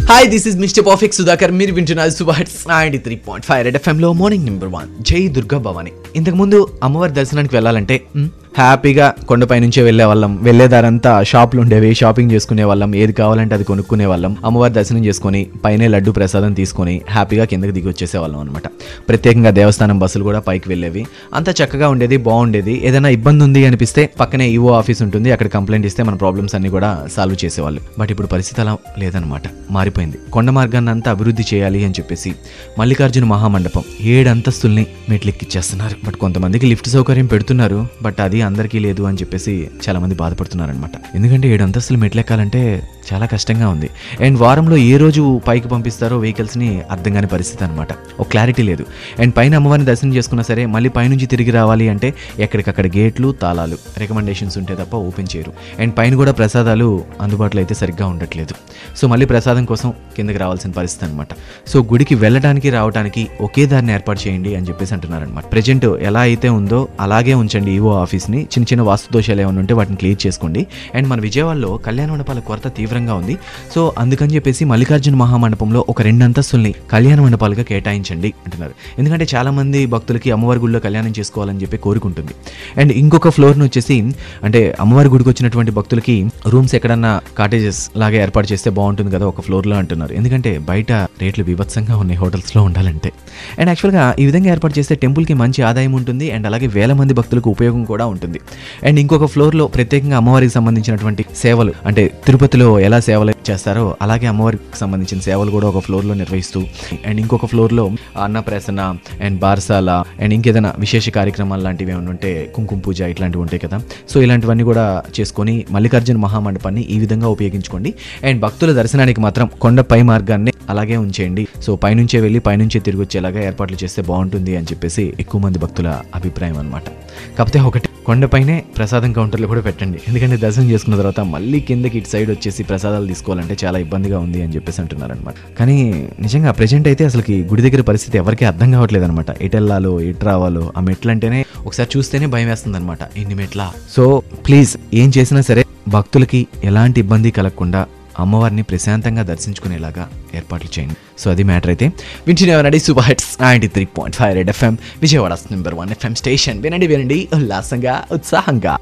hi this is mister perfect Sudhakar మీరు వింటున్నారు సుబాట్ ninety three point five red ఎఫ్ఎంలో మార్నింగ్ నెంబర్ వన్ జై దుర్గా భవాని ఇంతకుముందు అమ్మవారి దర్శనానికి వెళ్ళాలంటే మ్, హ్యాపీగా కొండపై నుంచే వెళ్ళే వాళ్ళం వెళ్ళేదారంతా షాపులు ఉండేవి షాపింగ్ చేసుకునే వాళ్ళం ఏది కావాలంటే అది కొనుక్కునే వాళ్ళం అమ్మవారి దర్శనం చేసుకొని పైనే లడ్డు ప్రసాదం తీసుకొని హ్యాపీగా కిందకి దిగి వచ్చేసే వాళ్ళం అనమాట ప్రత్యేకంగా దేవస్థానం బస్సులు కూడా పైకి వెళ్ళేవి అంతా చక్కగా ఉండేది బాగుండేది ఏదైనా ఇబ్బంది ఉంది అనిపిస్తే పక్కనే ఈవో ఆఫీస్ ఉంటుంది అక్కడ కంప్లైంట్ ఇస్తే మన ప్రాబ్లమ్స్ అన్ని కూడా సాల్వ్ చేసేవాళ్ళు బట్ ఇప్పుడు పరిస్థితి అలా లేదనమాట మారిపోయింది కొండ మార్గాన్ని అంతా అభివృద్ధి చేయాలి అని చెప్పేసి మల్లికార్జున మహామండపం ఏడు అంతస్తుల్ని మెట్లెక్కిచ్చేస్తున్నారు బట్ కొంతమందికి లిఫ్ట్ సౌకర్యం పెడుతున్నారు బట్ అది అందరికీ లేదు అని చెప్పేసి చాలా మంది బాధపడుతున్నారు అనమాట ఎందుకంటే ఏడు అంతస్తులు మెట్లెక్కాలంటే చాలా కష్టంగా ఉంది అండ్ వారంలో ఏ రోజు పైకి పంపిస్తారో వెహికల్స్ని అర్థం కాని పరిస్థితి అనమాట ఒక క్లారిటీ లేదు అండ్ పైన అమ్మవారిని దర్శనం చేసుకున్నా సరే మళ్ళీ పైనుంచి తిరిగి రావాలి అంటే ఎక్కడికక్కడ గేట్లు తాళాలు రికమెండేషన్స్ ఉంటే తప్ప ఓపెన్ చేయరు అండ్ పైన కూడా ప్రసాదాలు అందుబాటులో అయితే సరిగ్గా ఉండట్లేదు సో మళ్ళీ ప్రసాదం కోసం కిందకి రావాల్సిన పరిస్థితి అనమాట సో గుడికి వెళ్ళడానికి రావడానికి ఒకే దారిని ఏర్పాటు చేయండి అని చెప్పేసి అంటున్నారనమాట ప్రజెంట్ ఎలా అయితే ఉందో అలాగే ఉంచండి ఈవో ఆఫీస్ని చిన్న చిన్న వాస్తు దోషాలు ఏమైనా ఉంటే వాటిని క్లియర్ చేసుకోండి అండ్ మన విజయవాడలో కళ్యాణ మండపాల కొరత తీవ్రంగా ఉంది సో అందుకని చెప్పేసి మల్లికార్జున మహామండపంలో ఒక రెండు అంతస్తుల్ని కళ్యాణ మండపాలుగా కేటాయించండి అంటున్నారు ఎందుకంటే చాలా మంది భక్తులకి అమ్మవారి గుడిలో కళ్యాణం చేసుకోవాలని చెప్పి కోరుకుంటుంది అండ్ ఇంకొక ఫ్లోర్ను వచ్చేసి అంటే అమ్మవారి గుడికి వచ్చినటువంటి భక్తులకి రూమ్స్ ఎక్కడన్నా కాటేజెస్ లాగా ఏర్పాటు చేస్తే బాగుంటుంది కదా ఒక ఫ్లోర్లో అంటున్నారు ఎందుకంటే బయట రేట్లు బీభత్సంగా ఉన్నాయి హోటల్స్లో ఉండాలంటే అండ్ యాక్చువల్గా ఈ విధంగా ఏర్పాటు చేస్తే టెంపుల్కి మంచి ఆదాయం ఉంటుంది అండ్ అలాగే వేల మంది భక్తులకు ఉపయోగం కూడా ఉంటుంది అండ్ ఇంకొక ఫ్లోర్లో ప్రత్యేకంగా అమ్మవారికి సంబంధించినటువంటి సేవలు అంటే తిరుపతిలో ఎలా సేవలు చేస్తారో అలాగే అమ్మవారికి సంబంధించిన సేవలు కూడా ఒక ఫ్లోర్లో నిర్వహిస్తూ అండ్ ఇంకొక ఫ్లోర్లో అన్నప్రాసన అండ్ బార్సాల అండ్ ఇంకేదైనా విశేష కార్యక్రమాలు లాంటివి ఏమైనా ఉంటే కుంకుమ పూజ ఇట్లాంటివి ఉంటాయి కదా సో ఇలాంటివన్నీ కూడా చేసుకొని మల్లికార్జున మహామండపాన్ని ఈ విధంగా ఉపయోగించుకోండి అండ్ భక్తుల దర్శనానికి మాత్రం కొండ పై మార్గాన్ని అలాగే ఉంచేయండి సో పైనుంచే వెళ్ళి పైనుంచే తిరిగి వచ్చేలాగా ఏర్పాట్లు చేస్తే బాగుంటుంది అని చెప్పేసి ఎక్కువ మంది భక్తుల అభిప్రాయం అనమాట కాకపోతే ఒకటి కొండపైనే ప్రసాదం కౌంటర్లు కూడా పెట్టండి ఎందుకంటే దర్శనం చేసుకున్న తర్వాత మళ్ళీ కిందకి ఇటు సైడ్ వచ్చేసి ప్రసాదాలు తీసుకోవాలంటే చాలా ఇబ్బందిగా ఉంది అని చెప్పేసి అంటున్నారనమాట కానీ నిజంగా ప్రజెంట్ అయితే అసలుకి గుడి దగ్గర పరిస్థితి ఎవరికీ అర్థం కావట్లేదు అనమాట ఎటు వెళ్ళాలో ఎటు రావాలో ఆ మెట్లు అంటేనే ఒకసారి చూస్తేనే భయం వేస్తుంది అనమాట ఇన్ని మెట్ల సో ప్లీజ్ ఏం చేసినా సరే భక్తులకి ఎలాంటి ఇబ్బంది కలగకుండా అమ్మవారిని ప్రశాంతంగా దర్శించుకునేలాగా ఏర్పాట్లు చేయండి సో అది మ్యాటర్ అయితే వింటున్నారనండి super hits ninety three point five red FM Vijayawada number one FM station వినండి వినండి ఉల్లాసంగా ఉత్సాహంగా